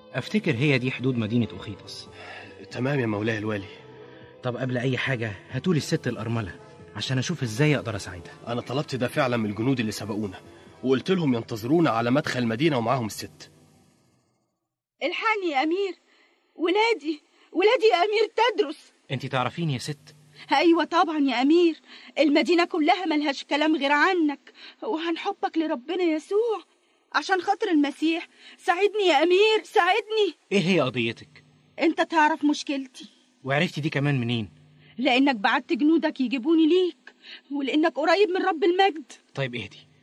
افتكر هي دي حدود مدينه اخيطس تمام يا مولاي الوالي طب قبل اي حاجه هاتولي الست الارمله عشان اشوف ازاي اقدر اساعدها انا طلبت ده فعلا من الجنود اللي سبقونا وقلت لهم ينتظرونا على مدخل المدينه ومعاهم الست الحقني يا أمير ولادي ولادي يا أمير تدرس انت تعرفيني يا ست أيوة طبعا يا أمير المدينة كلها ملهاش كلام غير عنك وعن حبك لربنا يسوع عشان خاطر المسيح ساعدني يا أمير ساعدني ايه هي قضيتك أنت تعرف مشكلتي وعرفتي دي كمان منين لأنك بعت جنودك يجيبوني ليك ولأنك قريب من رب المجد طيب اهدي